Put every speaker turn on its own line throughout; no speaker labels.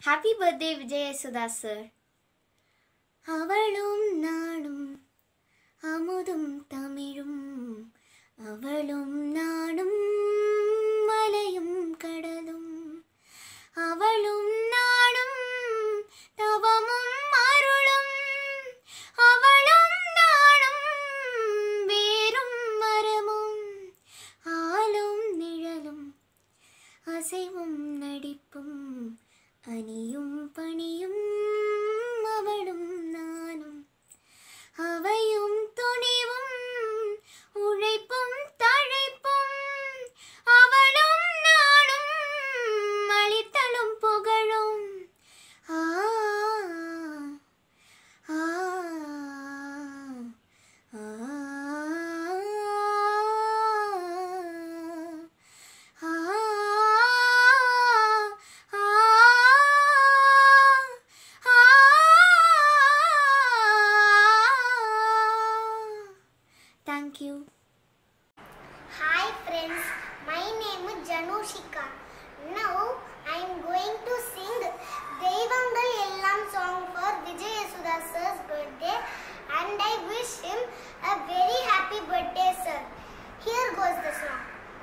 Happy birthday Vijaya Sudha sir அவளும் நானும் அமுதும் தமிழும் அவளும் நானும் மலையும் கடலும் அவளும் நானும் தவமும் அருளும் அவளும் நானும் வேரும் மரமும் ஆளும் நிழலும் அசைவும் நடிப்பும் அணியும் பணியும் அவளும் நானும் அவையும் துணிவும் உழைப்பும் தழைப்பும் அவளும் நானும் அளித்தலும் புகழும் ஆ ஆ ஆ Thank you.
Hi friends, my name is Janushika. Now I am going to sing Devangal Ellam song for Vijay Yasuda sir's birthday and I wish him a very happy birthday sir. Here goes the song.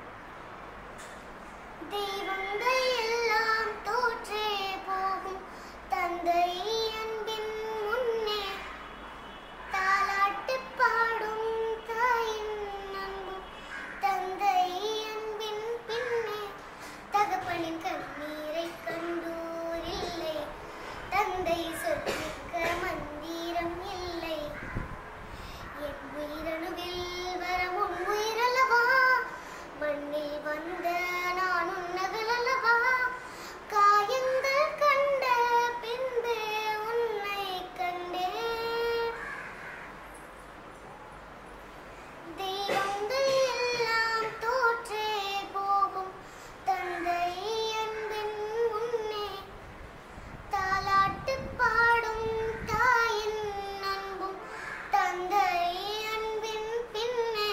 தெய்வங்கள் எல்லாம் தோற்றே போகும் தந்தை அன்பின் முன்னே தாலாட்டு பாடும் தாயின் அன்பும் தந்தை அன்பின் பின்னே தகப்பனின் கண்ணீரை கண்டோர் இல்லை தந்தை சொல்லிக்க மந்திரம் இல்லை என் உயிரணுவில் வரம் உன் உயிரல்லவா மண்ணில் வந்த நான் உன்னகள் அல்லவா காயங்கள் கண்ட பின்பே உன்னை கண்டேன் தெய்வங்கள் எல்லாம் தோற்றே போகும் தந்தை அன்பின் முன்னே தாலாட்டு பாடும் தாயின் அன்பும் தந்தை அன்பின் பின்னே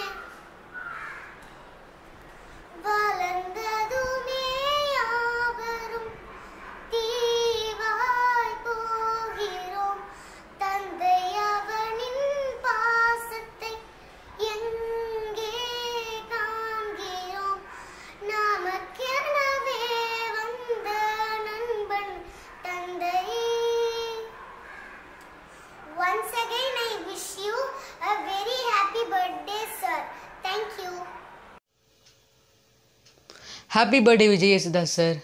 வளர்ந்ததுமே யாவரும் தீவாய் போகிறோம் தந்தை அவனின் பாசத்தை எங்கே காண்கிறோம் நமக்கெனவே வந்த நண்பன் தந்தை Once again, I wish you a very happy birthday, sir. Thank you.
Happy birthday Vijayasudha sir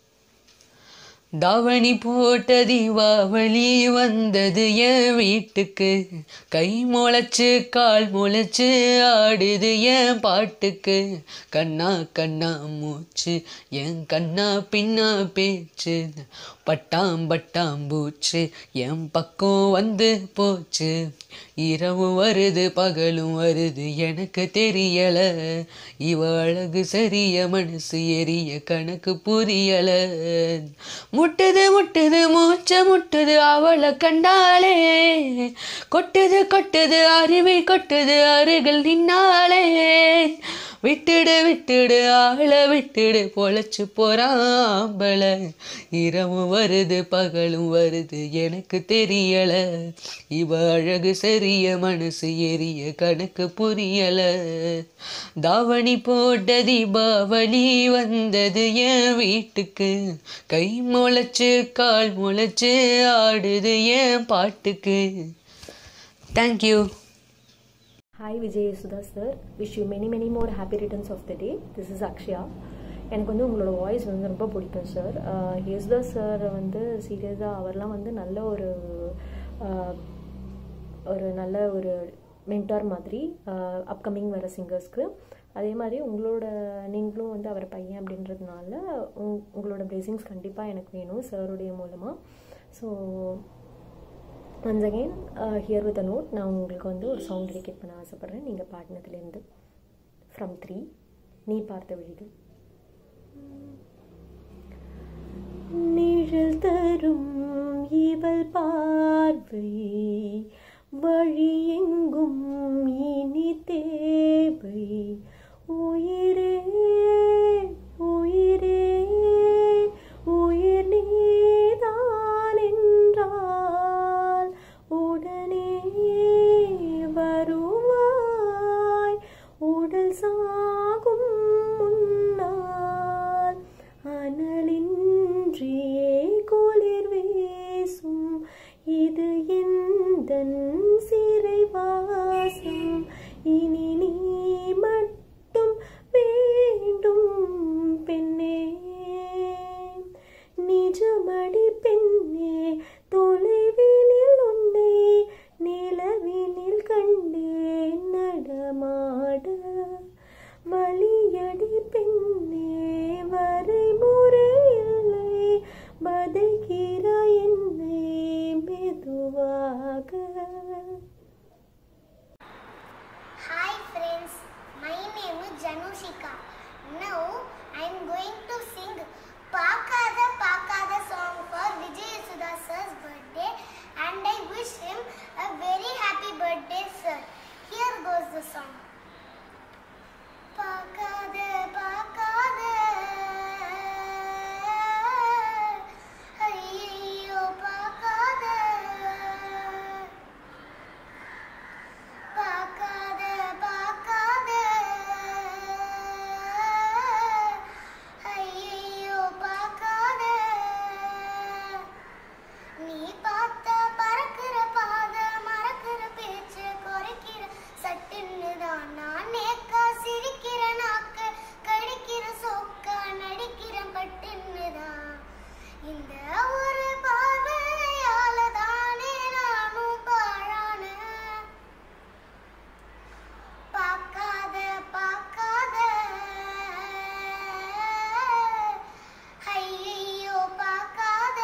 தாவணி போட்ட தீபாவளி வந்தது என் வீட்டுக்கு கை முளைச்சு கால் முளைச்சு ஆடுது என் பாட்டுக்கு கண்ணா கண்ணா மூச்சு என் கண்ணா பின்னா பேச்சு பட்டாம் பட்டாம் பூச்சு என் பக்கம் வந்து போச்சு இரவு வருது பகலும் வருது எனக்கு தெரியல இவ அழகு சரிய மனசு எரிய கணக்கு புரியல முட்டுது முட்டுது மூச்ச முட்டுது அவளை கண்டாலே கொட்டுது கொட்டுது அருவி கொட்டுது அருகில் நின்னாலே விட்டுடு விட்டுடு ஆளை விட்டுடு பொழைச்சு போறாம்பள இரவு வருது பகலும் வருது எனக்கு தெரியல இவ அழகு சரிய மனசு எரிய கணக்கு புரியல தாவணி போட்ட தீபாவளி வந்தது என் வீட்டுக்கு கை முளைச்சு கால் முளைச்சு ஆடுது என் பாட்டுக்கு thank you
hi Vijay Yasudha sir wish you many many more happy returns of the day this is Akshaya எனக்கு வந்து உங்களோட வாய்ஸ் வந்து ரொம்ப பிடிக்கும் சார் யசுதா சார் வந்து சீரியஸாக அவர்லாம் வந்து நல்ல ஒரு ஆஹ், ஒரு நல்ல ஒரு மென்டார் மாதிரி அப்கமிங் வர சிங்கர்ஸ்க்கு அதே மாதிரி உங்களோட நீங்களும் வந்து அவர் பையன் அப்படின்றதுனால உங் உங்களோட பிளெஸிங்ஸ் கண்டிப்பாக எனக்கு வேணும் சாருடைய மூலமாக so once again here with a note நான் உங்களுக்கு வந்து ஒரு சாங் டெடிகேட் பண்ண ஆசைப்பட்றேன் நீங்கள் பாடினதுலேருந்து ஃப்ரம் த்ரீ நீ பார்த்த விழிகள் நிழல் தரும் இவள் பார்வை வழியெங்கும் இனி தேவை உயிரே உயிரே உயிர் நீதான் இன்றியே குளிர் வீசும் இது எந்தன் சிறைவாசம் இனி நீ மட்டும் வேண்டும் பெண்ணே நிஜமடி பெண்ணே தொலைவினில் உன்னை நிலவினில் கண்டேன் நடமாட வழியடி பெண்ணே வரைமுறை இல்லை வதைக்கிறாய் என்னை மெதுவாக
Hi friends, my name is Janushika. Now I am going to sing Pakada Pakada song for Vijay Sudha sir's birthday and I wish him a very happy birthday sir. Here goes the song. பார்க்காத பார்க்காத ஐயோ பார்க்காத பார்க்காத பார்க்காத ஐயோ பார்க்காத நீ பார்த்த பறக்கிற பாத மறக்கிற பேச்சு குறைக்கிற சட்டுன்னு தான் நான் நேக்கா சிரிக்கிற நாக்கு கடிக்கிற சொக்கா நடிக்கிற பட்டுன்னு தான் இந்த ஒரு பார்வையால தானே நானும் பாழான பார்க்காத பார்க்காத ஐயோ பார்க்காத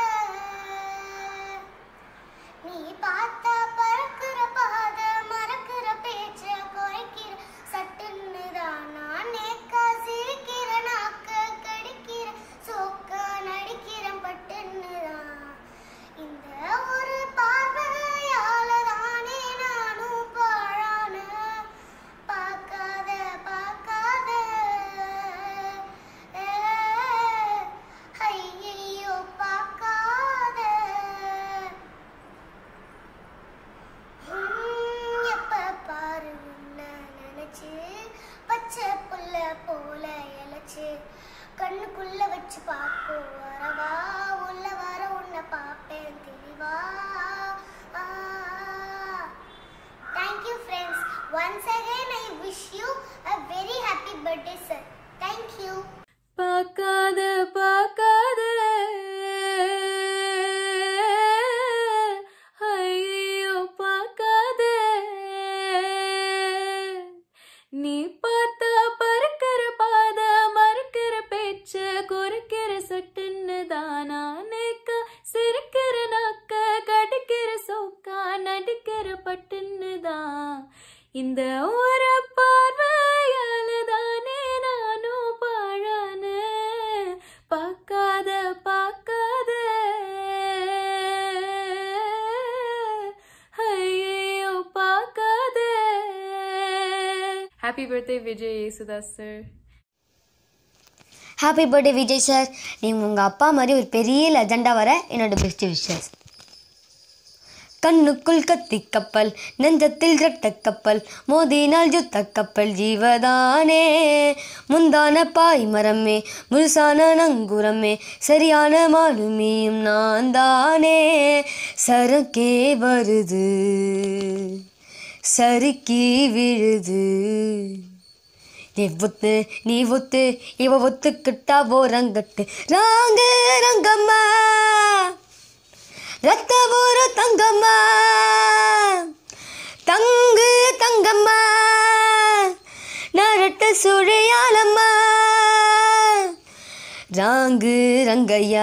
நீ பார்த்த பறக்கிற பாத மறக்கிற பேச்ச குறைக்கிற சட்டுன்னு தான் நான் நேக்கா சிரிக்கிற நாக்க கடிக்கிற சோக்க நடிக்கிற பட்டுன்னு தான் இந்த ஒரு பார்வையால தானே நானும் பாழான பார்க்காத பார்க்காத ஐயோ பார்க்காத ஹம், எப்ப பாரு உன்னை நினைச்சு பச்சை புல்ல போல இழைச்சு கண்ணுக்குள்ள வச்சு பார்ப்போம் வரவா உள்ள வர உன்னை பார்ப்பேன் தெளிவா thank you friends once again I wish you a very happy birthday sir thank you
பார்க்காத பார்க்காத ஐயோ பார்க்காத நீ பார்த்தா பறக்கிற பாத மறுக்கிற பேச்ச குறைக்கிற சட்டுன்னு தானா நேக்க சிரிக்கிற நாக்க கடிக்கிற சோக்கா நடிக்கிற பட்டுன்னு தான் இந்த ஒரு பார்வையால தானே நானும் பாழான பார்க்காத பார்க்காத ஐயோ பார்க்காத
Happy birthday, Vijay Yesudas sir.
Happy birthday Vijay sir நீங்கள் உங்கள் அப்பா மாதிரி ஒரு பெரிய லெஜண்டாக வர என்னோட பெஸ்ட் விஷஸ் கண்ணுக்குள் கத்தி கப்பல் நெஞ்சத்தில் ரெட்ட கப்பல் மோதினால் யுத்த கப்பல் ஜீவதானே முந்தான பாய் மரமே முழுசான நங்குரமே சரியான மாலுமியும் நான் தானே சரக்கே வருது சறுக்கி விழுது நீ ஒத்து நீ ஒத்து இவ ஒத்துக்கிட்டா ஓரங்கட்டு ராங்க ரங்கம்மா ரத்த ஒரு தங்கம்மா தங்கு தங்கம்மா நரட்ட சுழியாலம்மா ராங்கு ரங்கையா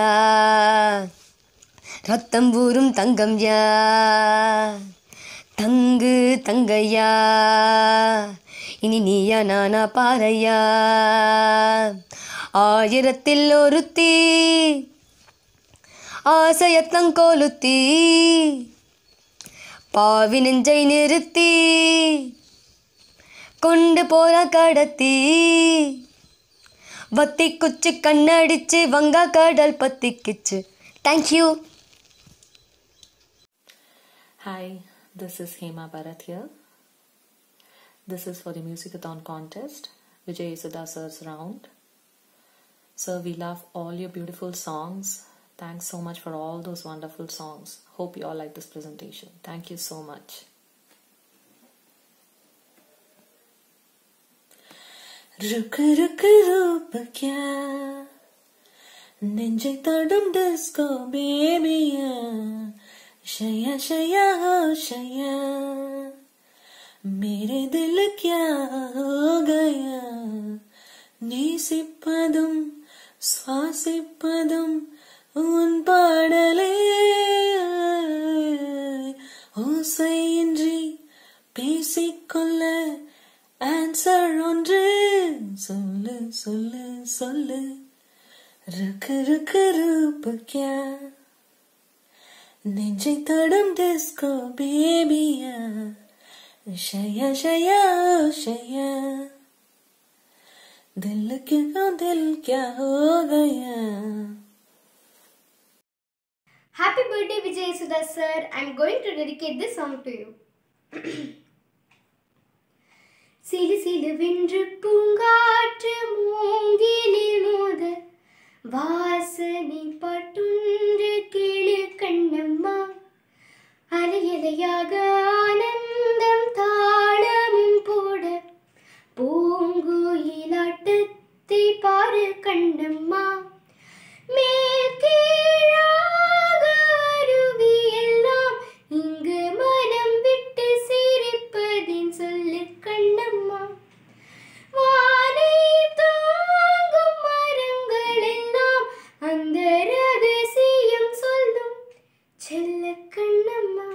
ரத்தம் ஊறும் தங்கம் யா தங்கு தங்கையா இனி நீயா நானா பாறையா ஆயிரத்தில் ஒருத்தி ஆசையத்தங்கோலுத்தி பாவி நெஞ்சை நிறுத்தி கொண்டு போற கடத்தி வத்தி குச்சி கண்ணடிச்சு வங்கா கடல் பத்திக்குச்சு thank you
Hi, this is Hema Bharat here. This is for the Musicathon contest, Vijay Yesudas sir's round. Sir, we love all your beautiful songs Thanks so much for all those wonderful songs. Hope you all like this presentation. Thank you so much. रुक रुक रूप क्या நெஞ்சை தொடும் disco பேபியா शया शया हो शया मेरे दिल क्या हो गया நேசிப்பதும் சுவாசிப்பதும் உன் பாடலே ஓசையின்றி பேசிக்கொள்ள ஆன்சர் ஒன்று சொல்லு சொல்லு சொல்லு ருக்கு ருக்கு ரூப கியா நெஞ்சை தொடும் டிஸ்கோ பேபியா ஷயா ஷயா ஷயா दिल क्यों दिल क्या हो गया
Happy birthday, Vijay Sudha sir. I'm going to dedicate this song to you. சிலு சிலுவென்று பூங்காற்று மூங்கிலில் மோத வாசனை பட்டுன்று கேளு கண்ணம்மா அலையலையாக ஆனந்தம் தாளமும் போட பூங்குயிலாட்டத்தை பாரு கண்ணம்மா மேல் கீழாக அருவி எல்லாம் இங்கு மனம் விட்டு சிரிப்பதின் சொல்லு கண்ணம்மா வானை தாங்கும் மரங்கள் எல்லாம் அந்த ரகசியம் சொல்லும் செல்ல கண்ணம்மா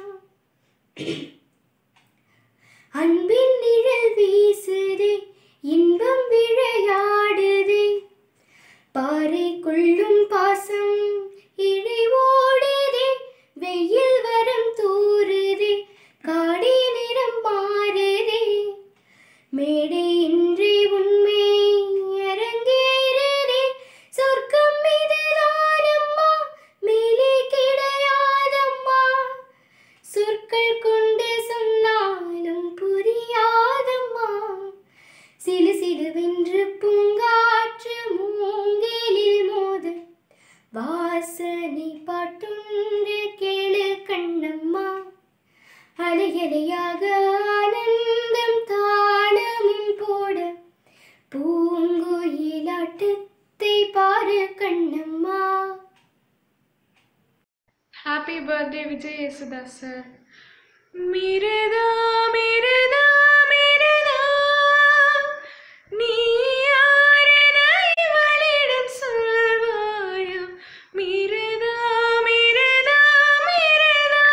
அன்பின் நிழல் வீசுதே இன்பம் விளையாடுதே பாறை கொள்ளும் பாசம் இழை ஓடுதே வெயில் வரம் தூறுதே காடி நிறம் மாறுதே மேடை இன்றி உண்மை அரங்கேறுதே சொர்க்கம் இதுதானம்மா மேலே கிடையாதம்மா சொற்கள் கொண்டு சொன்னாலும் புரியாதம்மா சிலு சிலுவென்று பூங்காற்று மூங்கிலில் மோத வாசனை பாட்டுண்டு கேளு கண்ணம்மா அலையலையாக ஆனந்தம் தாளமும் போட பூங்குயிலாட்டத்தை பாரு Kannamma
Happy birthday, Vijay Yesudas sir. Mirada, mirada, mirada. நீ யாரென இவளிடம் சொல்வாயா? மிருதா, மிருதா, மிருதா.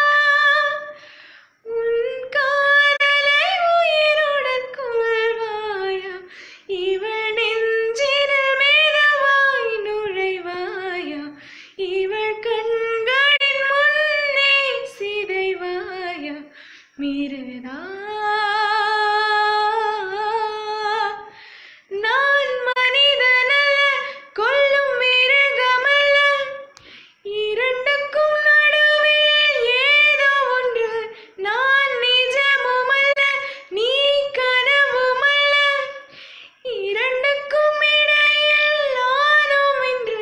உன் காதலை உயிருடன் கொள்வாயா? இவள் நெஞ்சினில் மெதுவாய் நுழைவாயா? இவள் கண்களின் முன்னே சிதைவாயா? மிருதா நான் மனிதனல்ல கொல்லும் மிருகமல்ல இரண்டுக்கும் நடுவில் ஏதோ ஒன்று நான் நிஜமுமல்ல நீ கனவுமல்ல இரண்டுக்கும் இடையில் நானும் என்று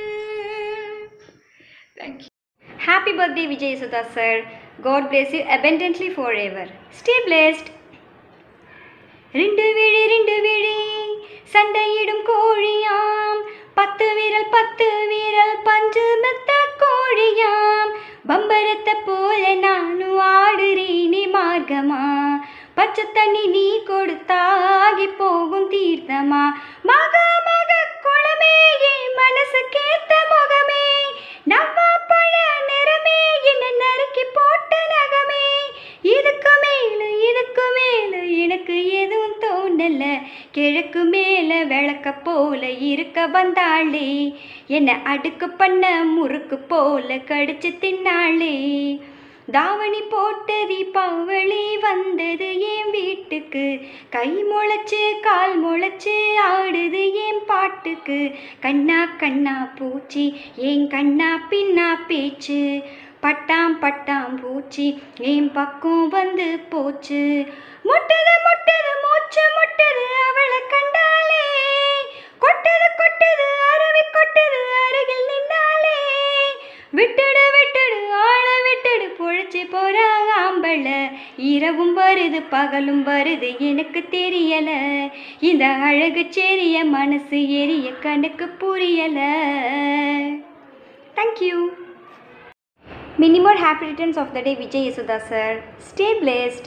thank you
Happy birthday, Vijay Sudha sir. God bless you abundantly forever. Stay blessed. ரெண்டு விழி ரெண்டு விழி சண்டையிடும் கோழியாம் பத்து விரல் பத்து விரல் பஞ்சு மெத்த கோழியாம் பம்பரத்தை போல நானும் ஆடுறீனி மார்க்கமா பச்சை தண்ணி நீ கொடுத்தாகி போகும் தீர்த்தமா மக மக குளமே என் மனசுக்கேத்த முகமே நவ்வா பழ நிறமே என்ன நறுக்கி போட்ட நகமே இதுக்கு மேல இதுக்கு மேல எனக்கு எதுவும் தோணல கிழக்கு மேல விளக்க போல இருக்க வந்தாளே என்ன அடுக்கு பண்ண முறுக்கு போல கடிச்சு தின்னாளே தாவணி போட்ட தீபாவளி வந்தது என் வீட்டுக்கு கை முளைச்சு கால் முளைச்சு ஆடுது என் பாட்டுக்கு கண்ணா கண்ணா பூச்சி என் கண்ணா பின்னா பேச்சு பட்டாம் பட்டாம் பூச்சி என் பக்கம் வந்து போச்சு முட்டது முட்டது மூச்சு முட்டது அவளை கண்டாலே கொட்டது கொட்டது அருவி கொட்டது அருகில் நின்னாலே விட்டுடு விட்டுடு ஆள விட்டுடு பொழைச்சி போற ஆம்பள இரவும் வருது பகலும் வருது எனக்கு தெரியல இந்த அழகு செரிய மனசு எரிய கணக்கு புரியல thank you Many more happy returns of the day, Vijay Yasuda sir. Stay blessed.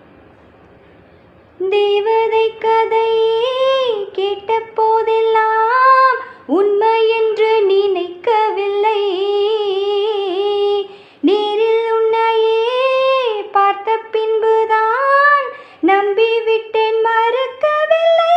தேவதை கதை கேட்ட போதெல்லாம் உண்மை என்று நினைக்கவில்லை நேரில் உன்னையே பார்த்த பின்புதான் நம்பிவிட்டேன் மறுக்கவில்லை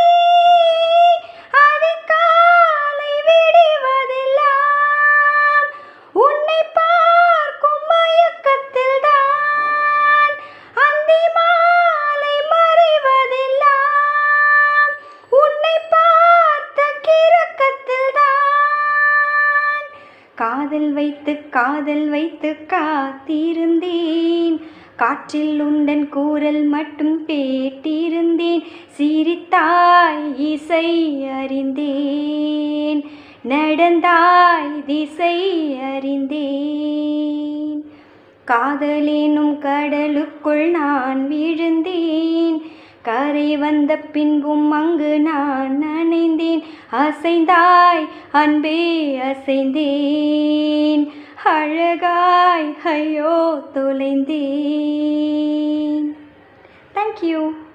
அதிகாலை விடிவதெல்லாம் உன்னை பார்க்கும் மயக்கத்தில் தான் அந்தி மாலை மறைவதெல்லாம் உன்னை பார்த்த கிறக்கத்தில் தான் காதல் வைத்து காதல் வைத்து காத்திருந்தேன் காற்றில் உந்தன் கூறல் மட்டும் கேட்டிருந்தேன் சிரித்தாய் இசை அறிந்தேன் நடந்தாய் திசை அறிந்தேன் காதலேனும் கடலுக்குள் நான் விழுந்தேன் கரை வந்த பின்பும் அங்கு நான் நனைந்தேன் அசைந்தாய் அன்பே அசைந்தேன் அழகாய் ஐயோ தொலைந்தேன் தேங்க்யூ